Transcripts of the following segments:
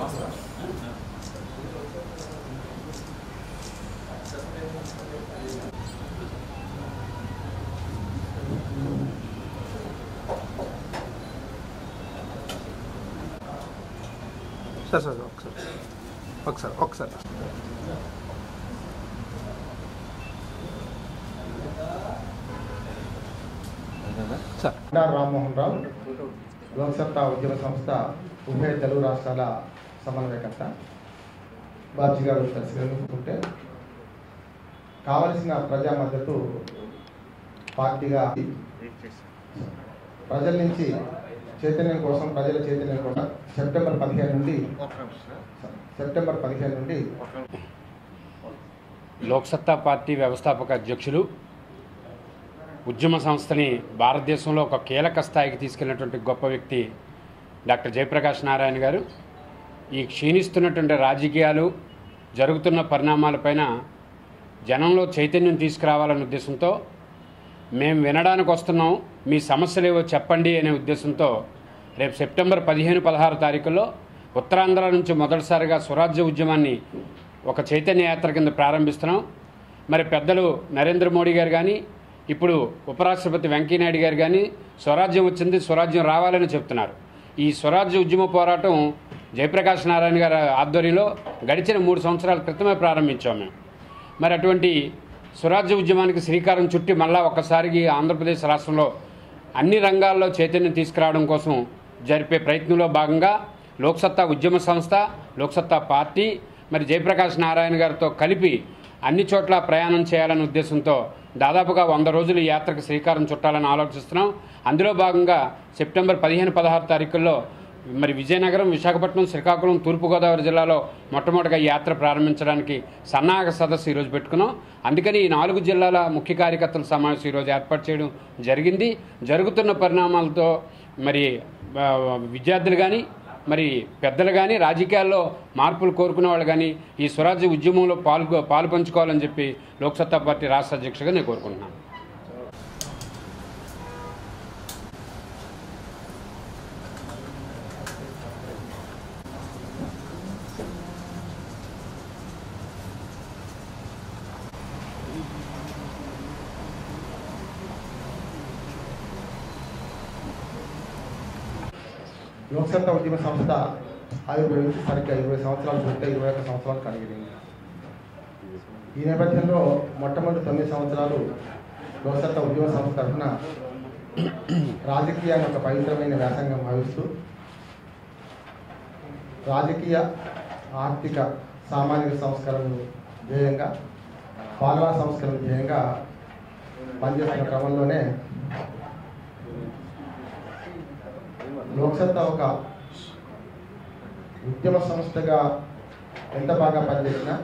sir sir ఒకసారి ఒకసారి ఒకసారి సార్ డాక్టర్ రామ్మోహన్ రావు లోక్సత్తా ఉద్యమ సంస్థ ఉభయ తెలుగు రాష్ట్రాల సమన్వయకర్త బాజీ గారు దర్శకుంటే కావలసిన ప్రజా మద్దతు పార్టీగా ప్రజల నుంచి చైతన్యం కోసం ప్రజల చైతన్యం కోసం సెప్టెంబర్ పదిహేను నుండి సెప్టెంబర్ పదిహేను నుండి లోక్సత్తా పార్టీ వ్యవస్థాపక అధ్యక్షులు ఉద్యమ సంస్థని భారతదేశంలో ఒక కీలక స్థాయికి తీసుకెళ్ళినటువంటి గొప్ప వ్యక్తి డాక్టర్ జయప్రకాష్ నారాయణ గారు ఈ క్షీణిస్తున్నటువంటి రాజకీయాలు జరుగుతున్న పరిణామాలపైన జనంలో చైతన్యం తీసుకురావాలనే ఉద్దేశంతో మేము వినడానికి వస్తున్నాం మీ సమస్యలు ఏవో చెప్పండి అనే ఉద్దేశంతో రేపు సెప్టెంబర్ పదిహేను పదహారు తారీఖుల్లో ఉత్తరాంధ్ర నుంచి మొదటిసారిగా స్వరాజ్య ఉద్యమాన్ని ఒక చైతన్య యాత్ర కింద ప్రారంభిస్తున్నాం మరి పెద్దలు నరేంద్ర మోడీ గారు కానీ ఇప్పుడు ఉపరాష్ట్రపతి వెంకయ్యనాయుడు గారు కానీ స్వరాజ్యం వచ్చింది స్వరాజ్యం రావాలని చెప్తున్నారు ఈ స్వరాజ్య ఉద్యమ పోరాటం జయప్రకాష్ నారాయణ గారి ఆధ్వర్యంలో గడిచిన మూడు సంవత్సరాల క్రితమే ప్రారంభించాం మేము మరి అటువంటి స్వరాజ్య ఉద్యమానికి శ్రీకారం చుట్టి మళ్ళా ఒక్కసారికి ఆంధ్రప్రదేశ్ రాష్ట్రంలో అన్ని రంగాల్లో చైతన్యం తీసుకురావడం కోసం జరిపే ప్రయత్నంలో భాగంగా లోక్సత్తా ఉద్యమ సంస్థ లోక్సత్తా పార్టీ మరి జయప్రకాష్ నారాయణ గారితో కలిపి అన్ని చోట్ల ప్రయాణం చేయాలనే ఉద్దేశంతో దాదాపుగా వంద రోజులు ఈ యాత్రకు శ్రీకారం చుట్టాలని ఆలోచిస్తున్నాం అందులో భాగంగా సెప్టెంబర్ పదిహేను పదహారు తారీఖుల్లో మరి విజయనగరం విశాఖపట్నం శ్రీకాకుళం తూర్పుగోదావరి జిల్లాలో మొట్టమొదటిగా ఈ యాత్ర ప్రారంభించడానికి సన్నాహక సదస్సు ఈరోజు పెట్టుకున్నాం అందుకని ఈ నాలుగు జిల్లాల ముఖ్య కార్యకర్తల సమావేశం ఈరోజు ఏర్పాటు చేయడం జరిగింది జరుగుతున్న పరిణామాలతో మరి ఆ, విద్యార్థులు కానీ మరి పెద్దలు కానీ రాజకీయాల్లో మార్పులు కోరుకునే వాళ్ళు కానీ ఈ స్వరాజ్య ఉద్యమంలో పాల్గొ పాలు పంచుకోవాలని చెప్పి లోక్సత్తా పార్టీ రాష్ట్ర అధ్యక్షుడిగా నేను కోరుకుంటున్నాను లోక్సత్తా ఉద్యమ సంస్థ ఆవిర్భవించి సరిగ్గా ఇరవై సంవత్సరాలు పూర్తి ఇరవై ఒక్క సంవత్సరాలు కలిగింది ఈ నేపథ్యంలో మొట్టమొదటి తొమ్మిది సంవత్సరాలు లోక్సత్తా ఉద్యమ సంస్థ తరఫున రాజకీయాన్ని ఒక పవిత్రమైన వ్యాసంగం భావిస్తూ రాజకీయ ఆర్థిక సామాజిక సంస్కరణలు ధ్యేయంగా పాలనా సంస్కరణ ధ్యేయంగా పనిచేస్తున్న క్రమంలోనే లోక్సత్తా ఒక ఉద్యమ సంస్థగా ఎంత బాగా పనిచేసినా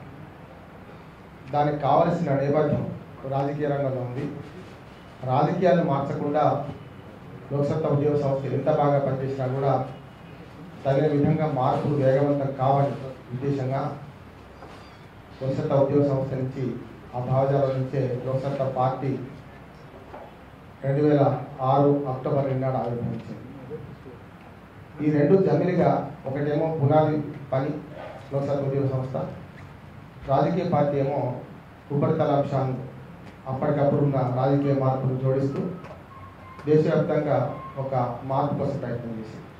దానికి కావలసిన నేపథ్యం రాజకీయ రంగంలో ఉంది రాజకీయాలు మార్చకుండా లోక్సత్తా ఉద్యమ సంస్థ ఎంత బాగా పనిచేసినా కూడా తగిన విధంగా మార్పులు వేగవంతం కావని ఉద్దేశంగా లోక్సత్తా ఉద్యమ సంస్థ నుంచి ఆ భావజాలం నుంచే లోక్సత్తా పార్టీ రెండు వేల ఆరు అక్టోబర్ రెండు నాడు ఆవిర్భవించింది ఈ రెండు జమిలిగా ఒకటేమో పునాది పని లోక్సభ ఉద్యోగ సంస్థ రాజకీయ పార్టీ ఏమో ఉపరితల అంశాన్ని అప్పటికప్పుడు ఉన్న రాజకీయ మార్పులు జోడిస్తూ దేశవ్యాప్తంగా ఒక మార్పు కోసం ప్రయత్నం చేసింది